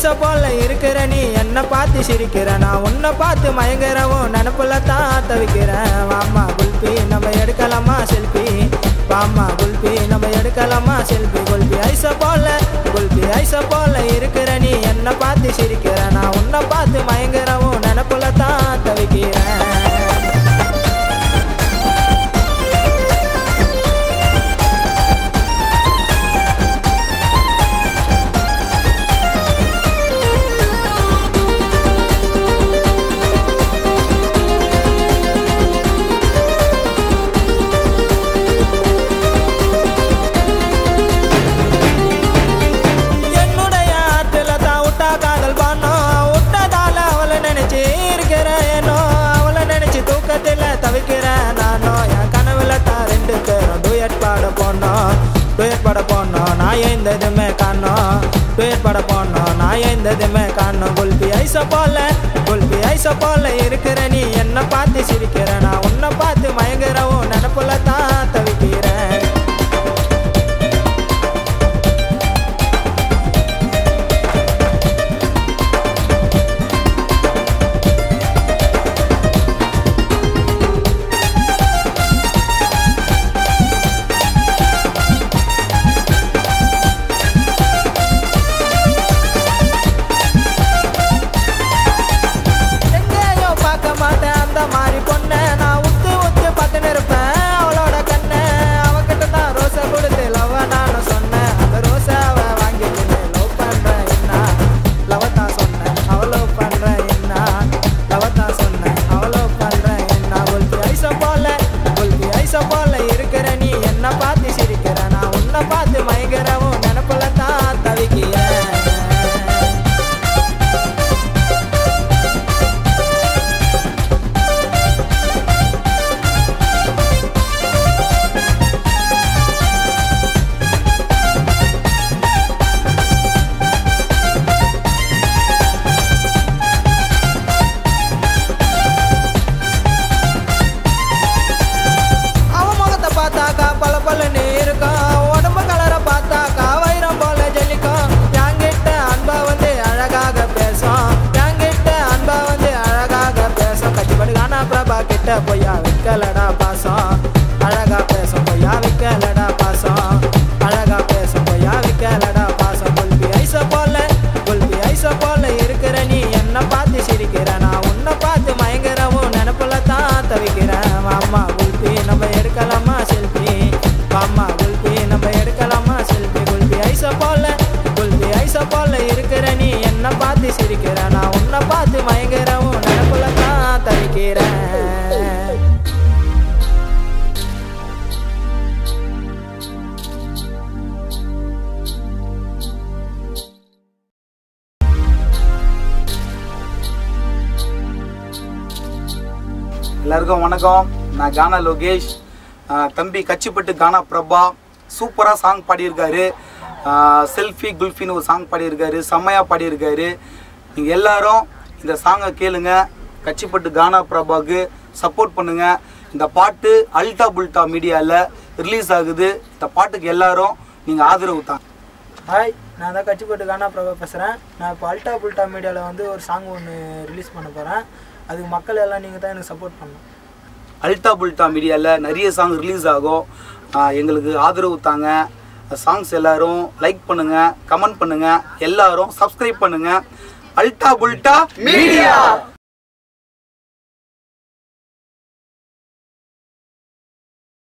ஐச போல இருக்கிற நீ என்ன பார்த்து சிரிக்கிற நான் உன்னை பார்த்து மயங்குறவும் நினப்புல தான் தவிக்கிறேன் வாமா குல்பி நம்ம எடுக்கலாமா செல்ஃபி வாமா குல்பி நம்ம எடுக்கலாமா செல்ஃபி குல்பி ஐச போல குல்பி ஐச போல இருக்கிற நீ என்ன பார்த்து சிரிக்கிற நான் உன்னை பார்த்து மயங்குறவும் நினப்புல தான் தவிக்கிறேன் என்னுடைய ஆற்றுல தான் விட்டா காதல் பண்ணோம் விட்டதால அவளை நினைச்சு இருக்கிறேனோ அவளை நினைச்சு தூக்கத்தில் தவிக்கிறேன் நானோ என் கனவுல தான் ரெண்டு பேரும் டூயட் பாட போனோம் டூயட் பாட போனோம் நான் எந்ததுமே காணோம் டூயட் பாட போனோம் நான் எந்ததுமே காணோம் குல்பி ஐச போல குல்பி ஐச போல இருக்கிற நீ என்ன பார்த்து சிரிக்கிற நான் உன்னை பார்த்து மயங்குறவும் நினப்புல தான் தவிக்கிறேன் எங்கேயோ பார்க்க மாட்டேன் அந்த மாதிரி பொண்ணை நான் உத்து உத்து பார்த்துன்னு இருப்பேன் அவளோட கண்ணை அவகிட்ட தான் ரோசை கொடுத்து லவ் நானும் சொன்னேன் அந்த ரோசை அவ வாங்கிட்டு லவ் பண்றேன் என்ன லவ் தான் சொன்னேன் அவ்வளோ பண்றேன் என்ன லவ் தான் சொன்னேன் அவ்வளோ பண்றேன் என்ன குல்பி ஐச போல குல்பி ஐச போல இருக்கிற நீ என்ன பார்த்து சிரிக்கிற நான் உன்னை பார்த்து மயங்குறவும் நினப்புல தான் தவிக்கிறேன் அவன் முகத்தை பார்த்தாக்கா பல பலன்னு இருக்கும் உடம்பு கலரை பார்த்தாக்கா வைரம் போல ஜல்லிக்கும் என்கிட்ட அன்பா வந்து அழகாக பேசும் என்கிட்ட அன்பா வந்து அழகாக பேசும் கட்டிப்படி காணா பிரபா கிட்ட பொய்யா வைக்கலடா பாசம் அழகா பேசும் பொய்யா வைக்கலடா பாசம் அழகா பேசும் பொய்யா வைக்கலடா பாசம் குல்பி ஐச போல குல்பி ஐச போல இருக்கிற நீ என்ன பார்த்து சிரிக்கிற நான் உன்னை பார்த்து மயங்குறவும் நினப்புல தான் தவிக்கிறேன் வாமா குல்பி நம்ம எடுக்கலாமா செல்ஃபி வாமா குல்பி நம்ம எடுக்கலாமா செல்ஃபி குல்பி ஐச போல குல்பி ஐச போல இருக்கிற நீ என்ன பார்த்து சிரிக்கிற நான் உன்னை பார்த்து மயங்குறவும் நினப்புல தான் தவிக்கிறேன் எல்லாருக்கும் வணக்கம் நான் கானா லோகேஷ் ஆஹ் தம்பி கச்சிப்பட்டு கானா பிரபா சூப்பராக சாங் பாடியிருக்காரு செல்ஃபி குல்ஃபின்னு ஒரு சாங் பாடியிருக்காரு செம்மையாக பாடியிருக்காரு நீங்கள் எல்லாரும் இந்த சாங்கை கேளுங்க கச்சிப்பட்டு கானா பிரபாவுக்கு சப்போர்ட் பண்ணுங்க இந்த பாட்டு அல்டா புல்டா மீடியாவில் ரிலீஸ் ஆகுது இந்த பாட்டுக்கு எல்லாரும் நீங்கள் ஆதரவு தான் ஹாய் நான் தான் கட்சிப்பட்டு கானா பிரபா பேசுகிறேன் நான் இப்போ அல்டா புல்டா மீடியாவில் வந்து ஒரு சாங் ஒன்று ரிலீஸ் பண்ண போகிறேன் அதுக்கு மக்கள் எல்லாம் நீங்கள் தான் எனக்கு சப்போர்ட் பண்ணணும் அல்டா புல்டா மீடியாவில் நிறைய சாங் ரிலீஸ் ஆகும் ஆஹ் எங்களுக்கு ஆதரவு தாங்க சாங்ஸ் எல்லாரும் லைக் பண்ணுங்க கமெண்ட் பண்ணுங்க எல்லாரும் சப்ஸ்கிரைப் பண்ணுங்க அல்டா புல்டா மீடியா